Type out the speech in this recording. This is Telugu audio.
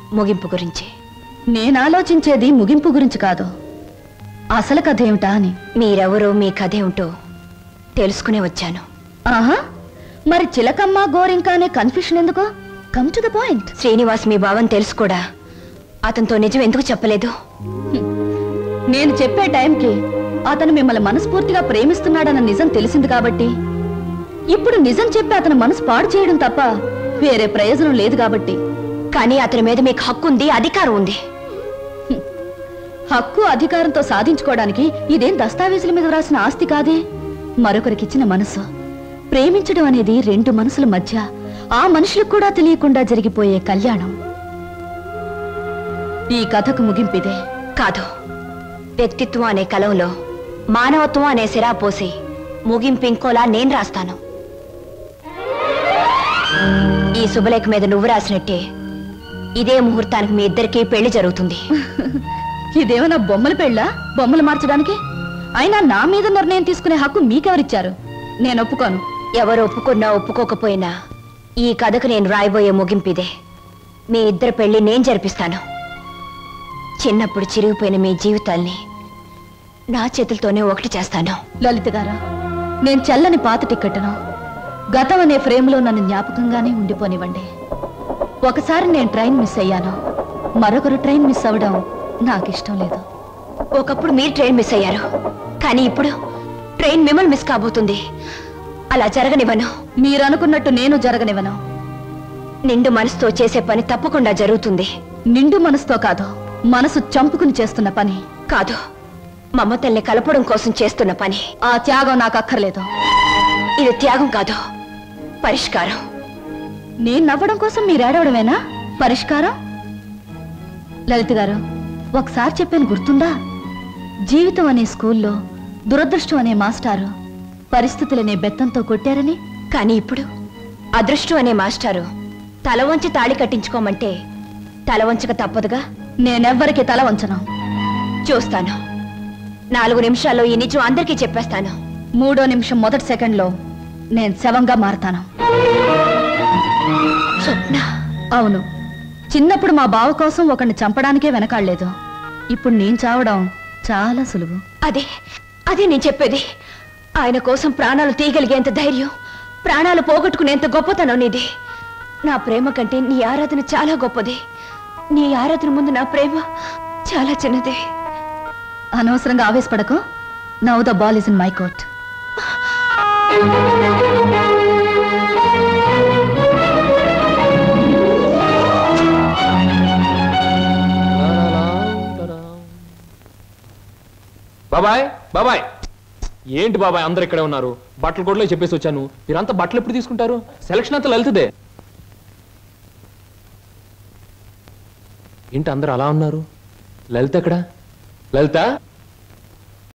ముగింపు గురించి నేను ఆలోచించేది ముగింపు గురించి కాదు అసలు కథ ఏమిటా అని మీరెవరో మీ కథ ఏమిటో తెలుసుకునే వచ్చాను ఆహా మరి చిలకమ్మ గోరింక అనే కన్ఫ్యూషన్ ఎందుకు come to the point Srinivas మీ భావం తెలుసు కూడా అతనితో నిజం ఎందుకు చెప్పలేదు నేను చెప్పే టైంకి అతను మిమ్మల్ని మనస్ఫూర్తిగా ప్రేమిస్తున్నాడన్న నిజం తెలిసింది కాబట్టి ఇప్పుడు నిజం చెప్పి అతని మనసు పాడు చేయడం తప్ప వేరే ప్రయోజనం లేదు కాబట్టి కానీ అతని మీద మీకు హక్కు ఉంది అధికారం ఉంది హక్కు అధికారంతో సాధించుకోవడానికి ఇదేం దస్తావేజుల మీద రాసిన ఆస్తి కాదే మరొకరికిచ్చిన మనసు ప్రేమించడం అనేది రెండు మనసుల మధ్య ఆ మనుషులకు కూడా తెలియకుండా జరిగిపోయే కళ్యాణం ఈ కథకు ముగింపిదే కాదు వ్యక్తిత్వం అనే కలంలో మానవత్వం అనే సిరా పోసి ముగింపు ఇంకోలా నేను రాస్తాను ఈ శుభలేఖ మీద నువ్వు రాసినట్టే ఇదే ముహూర్తానికి మీ ఇద్దరికీ పెళ్లి జరుగుతుంది ఇదేమైనా బొమ్మల పెళ్ళా బొమ్మలు మార్చడానికి అయినా నా మీద నిర్ణయం తీసుకునే హక్కు మీకెవరిచ్చారు నేను ఒప్పుకోను ఎవరు ఒప్పుకున్నా ఒప్పుకోకపోయినా ఈ కథకు నేను రాయబోయే ముగింపిదే మీ ఇద్దరు పెళ్లి నేను జరిపిస్తాను చిన్నప్పుడు చిరిగిపోయిన మీ జీవితాల్ని నా చేతులతోనే ఒకటి చేస్తాను లలిత గారా నేను చెల్లని పాత టిక్కెట్ను గతం అనే ఫ్రేమ్లో నన్ను జ్ఞాపకంగానే ఉండిపోనివ్వండి ఒకసారి నేను ట్రైన్ మిస్ అయ్యాను మరొకరు ట్రైన్ మిస్ అవ్వడం నాకు ఇష్టం లేదు ఒకప్పుడు మీరు ట్రైన్ మిస్ అయ్యారు కానీ ఇప్పుడు ట్రైన్ మిమ్మల్ని మిస్ కాబోతుంది అలా జరగనివ్వను మీరు అనుకున్నట్టు నేను జరగనివ్వను నిండు మనసుతో చేసే పని తప్పకుండా జరుగుతుంది నిండు మనసుతో కాదు మనసు చంపుకుని చేస్తున్న పని కాదు మమతల్ని కలపడం కోసం చేస్తున్న పని ఆ త్యాగం నాకు అక్కర్లేదు ఇది త్యాగం కాదు పరిష్కారం నేను నవ్వడం కోసం మీరు ఏడవడమేనా పరిష్కారం లలిత గారు ఒకసారి చెప్పాను గుర్తుందా జీవితం అనే స్కూల్లో దురదృష్టం అనే మాస్టారు పరిస్థితులనే బెత్తంతో కొట్టారని కానీ ఇప్పుడు అదృష్టం అనే మాస్టారు తల వంచి తాళి కట్టించుకోమంటే తల వంచక తప్పదుగా నేనెవ్వరికి తల వంచను చూస్తాను నాలుగు నిమిషాల్లో ఈ నిజం అందరికీ చెప్పేస్తాను మూడో నిమిషం మొదటి సెకండ్లో నేను శవంగా మారతాను స్వప్న అవును చిన్నప్పుడు మా బావ కోసం ఒకరిని చంపడానికే వెనకాడలేదు ఇప్పుడు నేను చావడం చాలా సులువు అదే అదే నేను చెప్పేది ఆయన కోసం ప్రాణాలు తీయగలిగేంత ధైర్యం ప్రాణాలు పోగొట్టుకునేంత గొప్పతనం నీది నా ప్రేమ కంటే నీ ఆరాధన చాలా గొప్పది నీ ఆరాధన ముందు నా ప్రేమ చాలా చిన్నది అనవసరంగా ఆవేశపడకు now the ball is in my court బాబాయ్ బాబాయ్ ఏంటి బాబాయ్ అందరు ఇక్కడే ఉన్నారు బట్టలు కూడా చెప్పేసి వచ్చాను మీరంతా బట్టలు ఎప్పుడు తీసుకుంటారు సెలక్షన్ అంతా లలితదే ఏంటి అందరు అలా ఉన్నారు లలిత ఎక్కడ లలిత